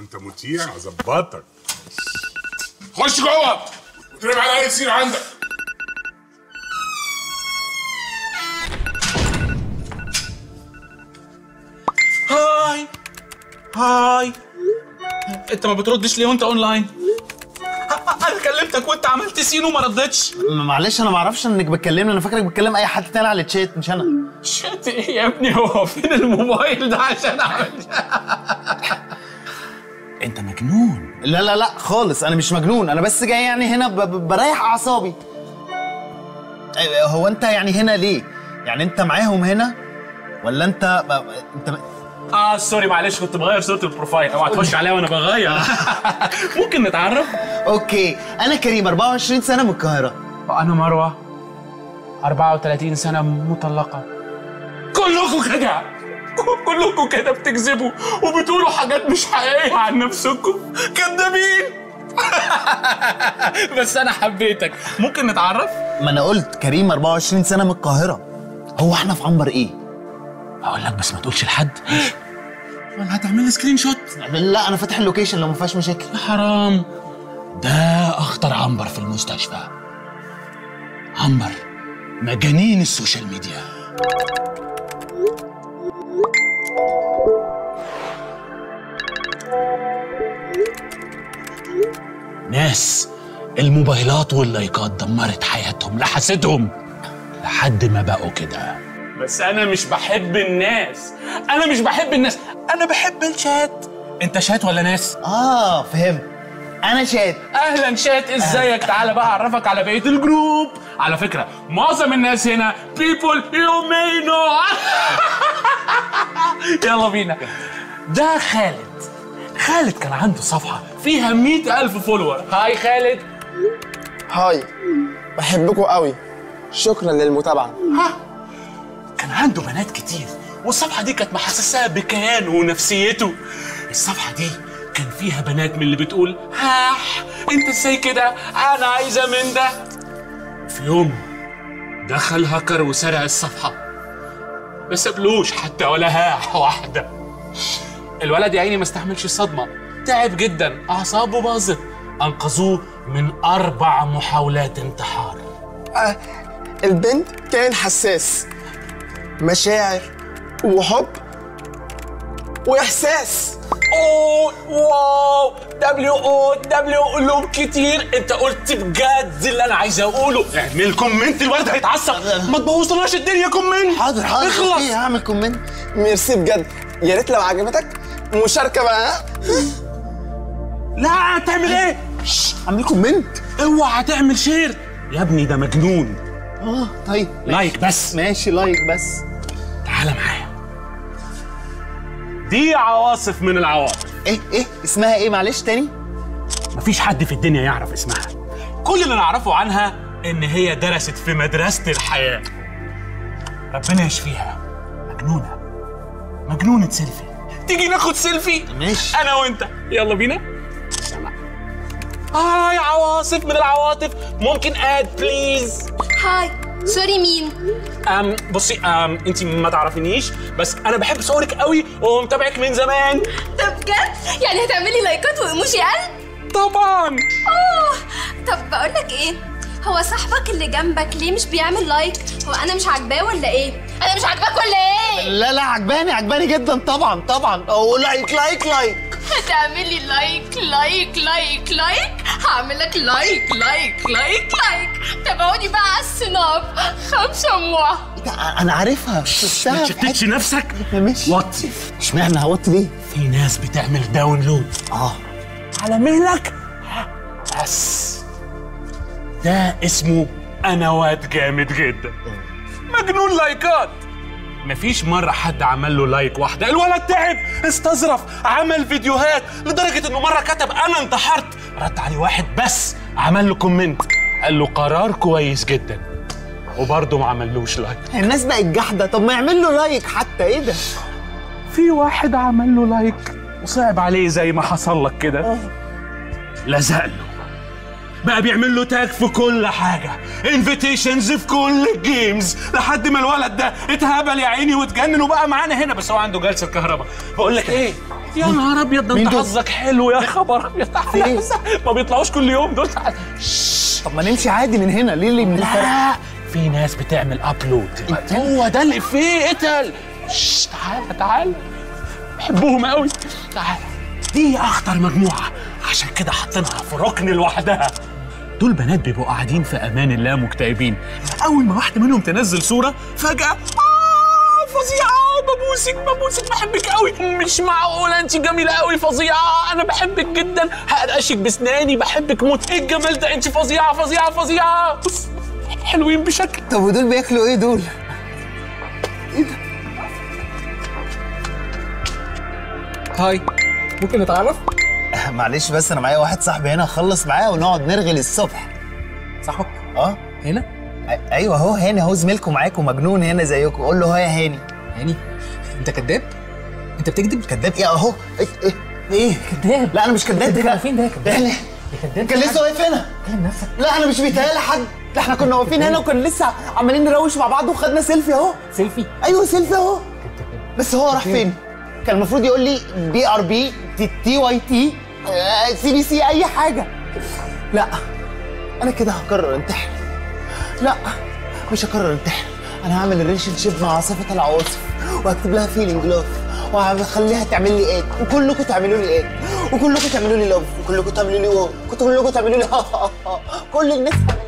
انت مطيع هظبطك خش جوه وترمي على اي سين عندك هاي هاي انت ما بتردش ليه وانت اونلاين انا كلمتك وانت عملت سين وما ردتش معلش انا ما اعرفش انك بتكلمني انا فاكرك بتكلم اي حد تاني على الشات مش انا شات ايه يا ابني هو فين الموبايل ده عشان اعمل انت مجنون لا لا لا خالص انا مش مجنون انا بس جاي يعني هنا ب- ب- بريح اعصابي أيوة، هو انت يعني هنا ليه يعني انت معاهم هنا ولا انت ب- انت اه سوري معلش كنت بغير صوره البروفايل اوعى تخش عليا وانا بغير ممكن نتعرف اوكي انا كريم 24 سنه من القاهره انا مروه 34 سنه مطلقه كلكم كده كلكم كده بتكذبوا وبتقولوا حاجات مش حقيقيه عن نفسكم كدابين بس انا حبيتك ممكن نتعرف ما انا قلت كريم 24 سنه من القاهره هو احنا في عنبر ايه اقول لك بس ما تقولش لحد ولا هتعمل لي سكرين شوت لا انا فاتح اللوكيشن لو ما فيهاش مشاكل حرام ده اخطر عنبر في المستشفى عنبر مجانين السوشيال ميديا ناس الموبايلات واللايكات دمرت حياتهم لحستهم لحد ما بقوا كده بس انا مش بحب الناس انا مش بحب الناس انا بحب الشات انت شات ولا ناس اه فهمت انا شات اهلا شات ازيك تعالى بقى اعرفك على بقيه الجروب على فكره معظم الناس هنا people you may know يلا بينا ده خالد خالد كان عنده صفحه فيها مئة ألف فولور هاي خالد هاي بحبكوا قوي شكرا للمتابعة ها كان عنده بنات كتير والصفحة دي كانت محسساه بكيانه ونفسيته الصفحة دي كان فيها بنات من اللي بتقول هاح انت ازاي كده انا عايزة من ده في يوم دخل هاكر وسرق الصفحة ما سابلوش حتى ولا هاح واحدة الولد يا عيني ما استحملش الصدمة تعب جدا أعصابه باظت أنقذوه من أربع محاولات انتحار آه البنت كان حساس مشاعر وحب واحساس اوه واو دبليو او دبليو قلوب كتير انت قلت بجد اللي انا عايز اقوله اعمل كومنت الولد هيتعصب ما تبوظلناش الدنيا كومنت حاضر حاضر اخلص اوكي هعمل كومنت ميرسي بجد يا ريت لو عجبتك مشاركة بقى ها؟ لا تعمل ايه اعمل كومنت اوعى تعمل شير يا ابني ده مجنون اه طيب لايك بس ماشي لايك بس تعالى معايا دي عواصف من العواطف ايه ايه اسمها ايه معلش تاني مفيش حد في الدنيا يعرف اسمها كل اللي نعرفه عنها ان هي درست في مدرسة الحياة ربنا يشفيها مجنونة مجنونة سيلفي تيجي ناخد سيلفي ماشي انا وانت يلا بينا سلام هاي عواصف من العواطف ممكن اد بليز هاي سوري مين أم بصي أم انت ما تعرفينيش بس انا بحب صورك قوي ومتابعك من زمان طب بجد يعني هتعملي لايكات وايموجي قلب طبعا اوه طب بقول لك ايه هو صاحبك اللي جنبك ليه مش بيعمل لايك هو انا مش عاجباه ولا ايه انا مش عاجباك ولا ايه لا لا عجباني عجباني جدا طبعا طبعا او لايك لايك لايك هتعملي لايك لايك لايك لايك هعمل لك لايك لايك لايك لايك تابعوني بقى على السناب خمسة موا إيه ده؟ انا عارفها ما شفتها في تشتتش نفسك حتة. ماشي وطي اشمعنى هوطي ليه في ناس بتعمل داونلود اه على مهلك بس ده اسمه انا واد جامد جدا مجنون لايكات مفيش مرة حد عمل له لايك واحدة الولد تعب استظرف عمل فيديوهات لدرجة انه مرة كتب انا انتحرت رد عليه واحد بس عمل له كومنت قال له قرار كويس جدا وبرضه ما عملوش لايك الناس بقت جحده طب ما يعمل له لايك حتى ايه ده في واحد عمل له لايك وصعب عليه زي ما حصل لك كده لزق له بقى بيعمل له تاج في كل حاجه انفيتيشنز في كل الجيمز لحد ما الولد ده اتهبل يا عيني واتجنن وبقى معانا هنا بس هو عنده جلسه كهرباء بقول لك ايه يا نهار ابيض ده مين انت دول؟ حظك حلو يا خبر ابيض في إيه؟ ما بيطلعوش كل يوم دول طب ما نمشي عادي من هنا ليه اللي من الفرق لا في ناس بتعمل ابلود هو ده اللي فيه اتل شش، تعالى تعالى بحبهم قوي تعالى دي اخطر مجموعه عشان كده حاطينها في ركن لوحدها دول بنات بيبقوا قاعدين في امان الله مكتئبين اول ما واحده منهم تنزل صوره فجاه آه فظيعه ببوسك ببوسك بحبك قوي مش معقوله انت جميله قوي فظيعه انا بحبك جدا هقرقشك بسناني بحبك موت ايه الجمال ده انت فظيعه فظيعه فظيعه بص حلوين بشكل طب ودول بياكلوا ايه دول هاي ممكن نتعرف؟ معلش بس انا معايا واحد صاحبي هنا اخلص معاه ونقعد نرغي للصبح صاحبك اه هنا؟ أي- ايوه هو هاني هو زميلكم معاكم مجنون هنا زيكم قول له هو يا هاني هاني انت كذاب؟ انت بتكذب؟ كذاب ايه اهو ايه ايه ايه كذاب لا انا مش كذاب كداب لا. على فين ده يا كداب؟ يعني يا كداب كان لسه واقف هنا كلم نفسك لا انا مش بيتهيألي حد ده احنا كنا واقفين هنا وكنا لسه عمالين نروش مع بعض وخدنا سيلفي اهو سيلفي ايوه سيلفي اهو بس هو راح فين؟ كان المفروض يقول لي بي ار بي تي, تي واي تي آه، سي بي سي اي حاجه لا انا كده هقرر انتحر لا مش هقرر انتحر انا هعمل ريليشن شيب مع صفة العواصف وهكتب لها فيلينج لاف وهخليها تعمل لي اد وكلكم تعملوا لي اد وكلكم تعملوا لي لاف وكلكم تعملوا لي واو كلكم تعملوا لي كل الناس